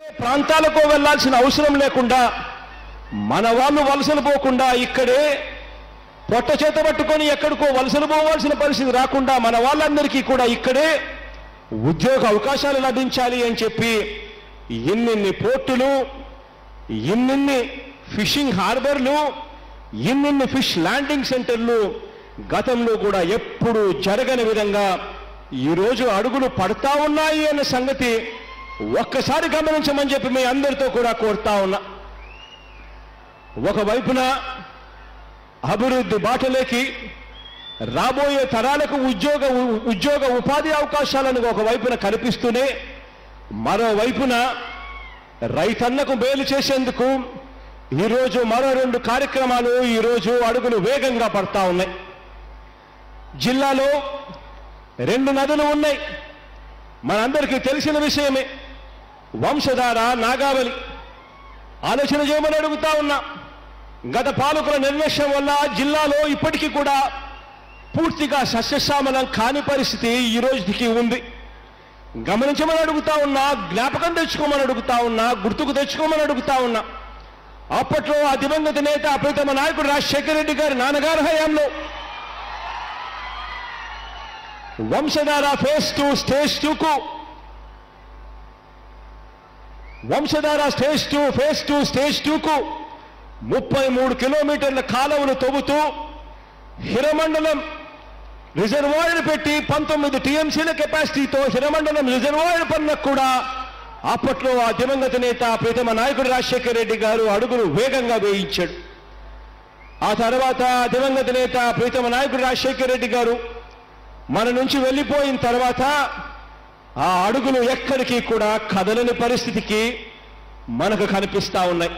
ప్రాంతాలకు వెళ్లాల్సిన అవసరం లేకుండా మన వాళ్ళు వలసలు పోకుండా ఇక్కడే పొట్ట చేత పట్టుకొని ఎక్కడికో వలసలు పోవాల్సిన పరిస్థితి రాకుండా మన వాళ్ళందరికీ కూడా ఇక్కడే ఉద్యోగ అవకాశాలు లభించాలి అని చెప్పి ఇన్నిన్ని పోర్టులు ఇన్నిన్ని ఫిషింగ్ హార్బర్లు ఇన్నిన్ని ఫిష్ ల్యాండింగ్ సెంటర్లు గతంలో కూడా ఎప్పుడు జరగని విధంగా ఈరోజు అడుగులు పడతా ఉన్నాయి అనే సంగతి ఒక్కసారి గమనించమని చెప్పి మీ అందరితో కూడా కోరుతా ఉన్నా ఒకవైపున అభివృద్ధి బాటలోకి రాబోయే తరాలకు ఉద్యోగ ఉద్యోగ ఉపాధి అవకాశాలను ఒకవైపున కల్పిస్తూనే మరోవైపున రైతన్నకు మేలు చేసేందుకు ఈరోజు మరో రెండు కార్యక్రమాలు ఈరోజు అడుగులు వేగంగా పడతా ఉన్నాయి జిల్లాలో రెండు నదులు ఉన్నాయి మనందరికీ తెలిసిన విషయమే వంశధార నాగావళి ఆలోచన చేయమని అడుగుతా ఉన్నా గత పాలకుల నిర్లక్ష్యం వల్ల జిల్లాలో ఇప్పటికీ కూడా పూర్తిగా సస్యశ్యామలం కాని పరిస్థితి ఈ రోజుకి ఉంది గమనించమని అడుగుతా ఉన్నా జ్ఞాపకం తెచ్చుకోమని అడుగుతా ఉన్నా గుర్తుకు తెచ్చుకోమని అడుగుతా ఉన్నా అప్పట్లో ఆ దివంగత నేత ప్రీతమ నాయకుడు రాజశేఖర రెడ్డి గారి నాన్నగారి హయాంలో వంశధార ఫేజ్ టూ స్టేజ్ టూకు Vamsadhara stage two phase two stage టూకు ముప్పై మూడు కిలోమీటర్ల కాలువలు తవ్వుతూ హిరమండలం రిజర్వాయర్ పెట్టి పంతొమ్మిది టీఎంసీల కెపాసిటీతో హిరమండలం రిజర్వాయర్ పనులకు కూడా అప్పట్లో ఆ దివంగత నేత ప్రీతమ నాయకుడు రాజశేఖర రెడ్డి గారు అడుగులు వేగంగా వేయించాడు ఆ తర్వాత ఆ దివంగత నేత ప్రీతమ నాయకుడు రాజశేఖర రెడ్డి గారు మన నుంచి వెళ్ళిపోయిన తర్వాత ఆ అడుగులు ఎక్కడికి కూడా కదలని పరిస్థితికి మనకు కనిపిస్తా ఉన్నాయి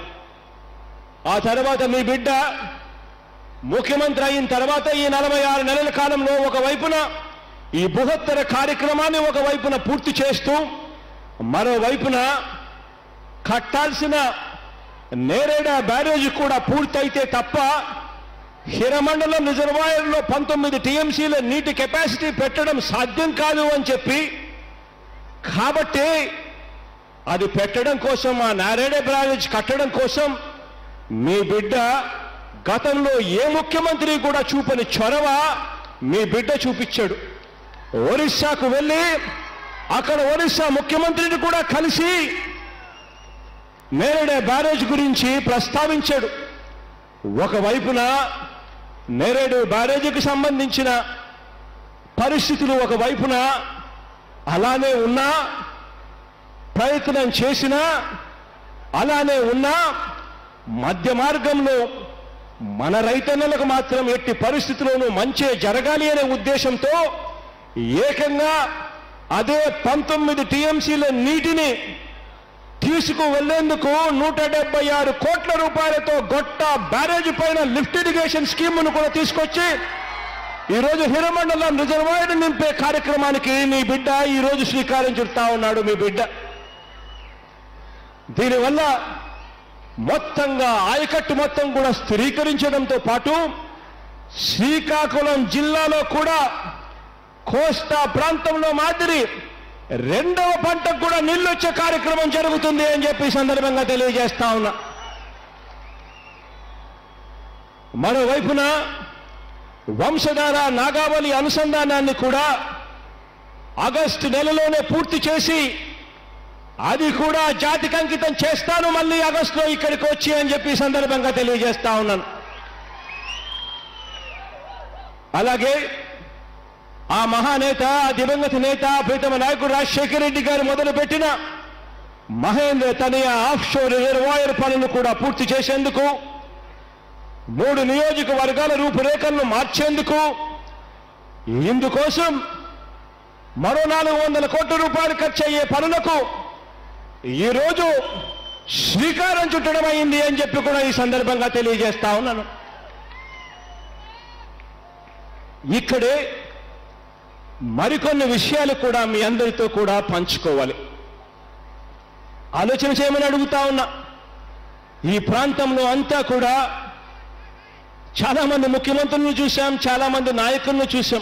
ఆ తర్వాత మీ బిడ్డ ముఖ్యమంత్రి అయిన తర్వాత ఈ నలభై ఆరు నెలల కాలంలో ఒకవైపున ఈ బృహత్తర కార్యక్రమాన్ని ఒకవైపున పూర్తి చేస్తూ మరోవైపున కట్టాల్సిన నేరేడ బ్యారేజ్ కూడా పూర్తయితే తప్ప హిరమండలం రిజర్వాయర్లో పంతొమ్మిది టీఎంసీల నీటి కెపాసిటీ పెట్టడం సాధ్యం కాదు అని చెప్పి కాబట్టి అది పెట్టడం కోసం ఆ నారేడ బ్యారేజ్ కట్టడం కోసం మీ బిడ్డ గతంలో ఏ ముఖ్యమంత్రి కూడా చూపని చొరవ మీ బిడ్డ చూపించాడు ఒరిస్సాకు వెళ్ళి అక్కడ ఒరిస్సా ముఖ్యమంత్రిని కూడా కలిసి నేరేడే బ్యారేజ్ గురించి ప్రస్తావించాడు ఒకవైపున నేరేడు బ్యారేజీకి సంబంధించిన పరిస్థితులు ఒకవైపున అలానే ఉన్నా ప్రయత్నం చేసినా అలానే ఉన్నా మధ్య మార్గంలో మన రైతన్నలకు మాత్రం ఎట్టి పరిస్థితుల్లోనూ మంచే జరగాలి అనే ఉద్దేశంతో ఏకంగా అదే పంతొమ్మిది టీఎంసీల నీటిని తీసుకు వెళ్లేందుకు నూట డెబ్బై ఆరు కోట్ల రూపాయలతో గొట్ట బ్యారేజ్ పైన లిఫ్ట్ ఇరిగేషన్ స్కీమ్ను కూడా తీసుకొచ్చి ఈరోజు హిరమండలం రిజర్వాయర్ నింపే కార్యక్రమానికి మీ బిడ్డ ఈరోజు శ్రీకారం చుడతా ఉన్నాడు మీ బిడ్డ దీనివల్ల మొత్తంగా ఆయకట్టు మొత్తం కూడా స్థిరీకరించడంతో పాటు శ్రీకాకుళం జిల్లాలో కూడా కోస్తా ప్రాంతంలో మాదిరి రెండవ పంటకు కూడా నీళ్ళు వచ్చే కార్యక్రమం జరుగుతుంది అని చెప్పి ఈ సందర్భంగా తెలియజేస్తా ఉన్నా మరోవైపున వంశధార నాగావళి అనుసంధానాన్ని కూడా ఆగస్టు నెలలోనే పూర్తి చేసి అది కూడా జాతికి అంకితం చేస్తాను మళ్ళీ ఆగస్టులో ఇక్కడికి వచ్చి అని చెప్పి ఈ సందర్భంగా తెలియజేస్తా ఉన్నాను అలాగే ఆ మహానేత ఆ దివంగత నేత ప్రీతమ నాయకుడు రాజశేఖర రెడ్డి గారు మొదలుపెట్టిన మహేంద్ర తనయ ఆఫ్షోర్ రిజర్వాయర్ పనులు కూడా పూర్తి చేసేందుకు మూడు నియోజకవర్గాల రూపురేఖలను మార్చేందుకు ఇందుకోసం మరో నాలుగు వందల కోట్ల రూపాయలు ఖర్చు అయ్యే పనులకు ఈరోజు శ్రీకారం చుట్టడం అయింది అని చెప్పి కూడా ఈ సందర్భంగా తెలియజేస్తా ఉన్నాను ఇక్కడే మరికొన్ని విషయాలు కూడా మీ అందరితో కూడా పంచుకోవాలి ఆలోచన చేయమని అడుగుతా ఉన్నా ఈ ప్రాంతంలో అంతా కూడా చాలా మంది ముఖ్యమంత్రులను చూశాం చాలా మంది నాయకులను చూశాం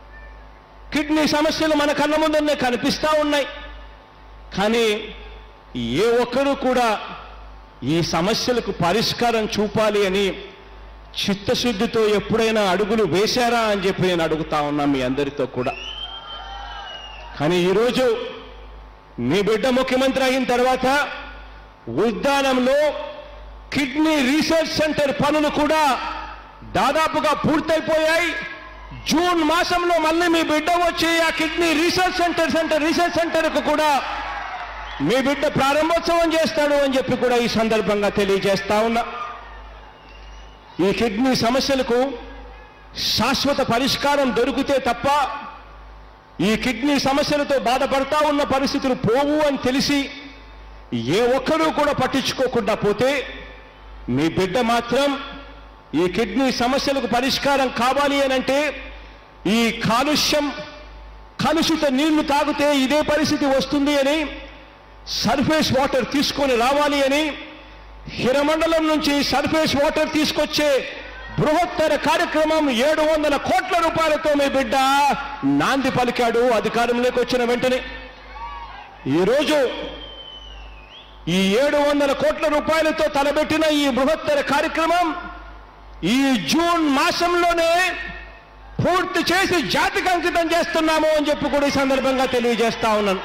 కిడ్నీ సమస్యలు మన కళ్ళ ముందరనే కనిపిస్తా ఉన్నాయి కానీ ఏ ఒక్కరూ కూడా ఈ సమస్యలకు పరిష్కారం చూపాలి అని చిత్తశుద్ధితో ఎప్పుడైనా అడుగులు వేశారా అని చెప్పి నేను అడుగుతా ఉన్నా మీ అందరితో కూడా కానీ ఈరోజు మీ బిడ్డ ముఖ్యమంత్రి అయిన తర్వాత ఉద్యానంలో కిడ్నీ రీసెర్చ్ సెంటర్ పనులు కూడా దాదాపుగా పూర్తయిపోయాయి జూన్ మాసంలో మళ్ళీ మీ బిడ్డ వచ్చి ఆ kidney research centre centre research సెంటర్కు కూడా మీ బిడ్డ ప్రారంభోత్సవం చేస్తాడు అని చెప్పి కూడా ఈ సందర్భంగా తెలియజేస్తా ఉన్నా ఈ కిడ్నీ సమస్యలకు శాశ్వత పరిష్కారం దొరికితే తప్ప ఈ కిడ్నీ సమస్యలతో బాధపడతా ఉన్న పరిస్థితులు పోవు అని తెలిసి ఏ ఒక్కరూ కూడా పట్టించుకోకుండా పోతే మీ బిడ్డ మాత్రం ఈ కిడ్నీ సమస్యలకు పరిష్కారం కావాలి అని అంటే ఈ కాలుష్యం కలుషిత నీళ్లు తాగితే ఇదే పరిస్థితి వస్తుంది అని సర్ఫేస్ వాటర్ తీసుకొని రావాలి అని హిరమండలం నుంచి సర్ఫేస్ వాటర్ తీసుకొచ్చే బృహత్తర కార్యక్రమం ఏడు వందల కోట్ల రూపాయలతో మీ బిడ్డ నాంది పలికాడు అధికారంలోకి వచ్చిన వెంటనే ఈరోజు ఈ ఏడు వందల కోట్ల రూపాయలతో తలబెట్టిన ఈ బృహత్తర కార్యక్రమం ఈ జూన్ మాసంలోనే పూర్తి చేసి జాతికి అంకితం చేస్తున్నాము అని చెప్పి కూడా ఈ సందర్భంగా తెలియజేస్తా ఉన్నాను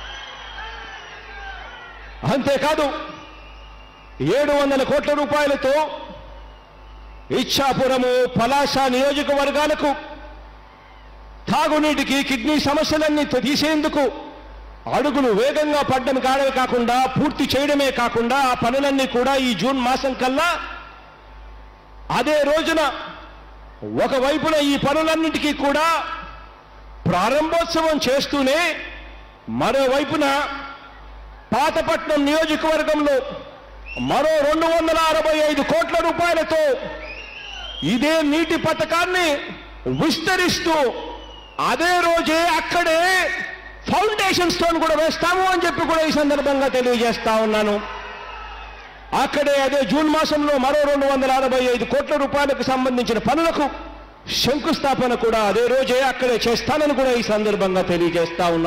అంతేకాదు ఏడు వందల కోట్ల రూపాయలతో ఇచ్చాపురము పలాస నియోజకవర్గాలకు తాగునీటికి కిడ్నీ సమస్యలన్నీ తీసేందుకు అడుగులు వేగంగా పడ్డం కాడమే కాకుండా పూర్తి చేయడమే కాకుండా ఆ పనులన్నీ కూడా ఈ జూన్ మాసం కల్లా అదే రోజున ఒకవైపున ఈ పనులన్నిటికీ కూడా ప్రారంభోత్సవం చేస్తూనే మరోవైపున పాతపట్నం నియోజకవర్గంలో మరో రెండు వందల అరవై ఐదు కోట్ల రూపాయలతో ఇదే నీటి పథకాన్ని విస్తరిస్తూ అదే రోజే అక్కడే ఫౌండేషన్ స్టోన్ కూడా వేస్తాము అని చెప్పి కూడా ఈ సందర్భంగా తెలియజేస్తా ఉన్నాను అక్కడే అదే జూన్ మాసంలో మరో రెండు వందల అరవై ఐదు కోట్ల రూపాయలకు సంబంధించిన పనులకు శంకుస్థాపన కూడా అదే రోజే అక్కడే చేస్తానని కూడా ఈ సందర్భంగా తెలియజేస్తా ఉన్నా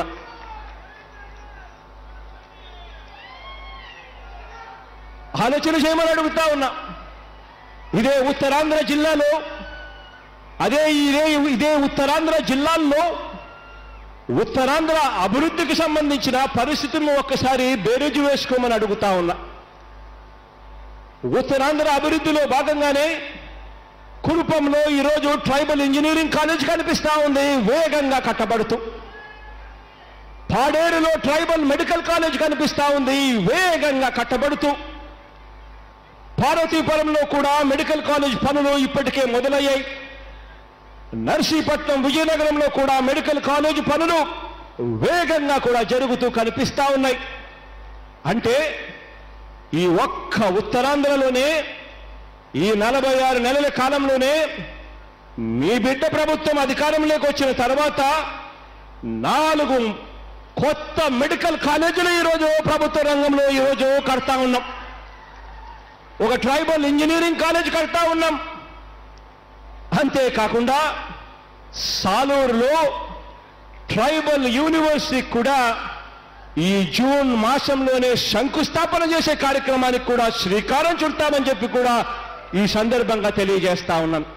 ఆలోచన చేయమని అడుగుతా ఉన్నా ఇదే ఉత్తరాంధ్ర జిల్లాలో అదే ఇదే ఇదే ఉత్తరాంధ్ర జిల్లాల్లో ఉత్తరాంధ్ర అభివృద్ధికి సంబంధించిన పరిస్థితులను ఒక్కసారి బేరేజు వేసుకోమని అడుగుతా ఉన్నా ఉత్తరాంధ్ర అభివృద్ధిలో భాగంగానే కురుపంలో ఈరోజు ట్రైబల్ ఇంజనీరింగ్ కాలేజ్ కనిపిస్తా ఉంది వేగంగా కట్టబడుతూ పాడేరులో ట్రైబల్ మెడికల్ కాలేజ్ కనిపిస్తా ఉంది వేగంగా కట్టబడుతూ పార్వతీపురంలో కూడా మెడికల్ కాలేజ్ పనులు ఇప్పటికే మొదలయ్యాయి నర్సీపట్నం విజయనగరంలో కూడా మెడికల్ కాలేజ్ పనులు వేగంగా కూడా జరుగుతూ కనిపిస్తా ఉన్నాయి అంటే ఈ ఒక్క ఉత్తరాంధ్రలోనే ఈ నలభై ఆరు నెలల కాలంలోనే మీ బిడ్డ ప్రభుత్వం అధికారంలోకి వచ్చిన తర్వాత నాలుగు కొత్త మెడికల్ కాలేజీలు ఈరోజు ప్రభుత్వ రంగంలో ఈరోజు కడతా ఉన్నాం ఒక ట్రైబల్ ఇంజనీరింగ్ కాలేజ్ కడతా ఉన్నాం అంతేకాకుండా సాలూరులో ట్రైబల్ యూనివర్సిటీ కూడా ఈ జూన్ మాసంలోనే శంకుస్థాపన చేసే కార్యక్రమానికి కూడా శ్రీకారం చుడతామని చెప్పి కూడా ఈ సందర్భంగా తెలియజేస్తా ఉన్నాను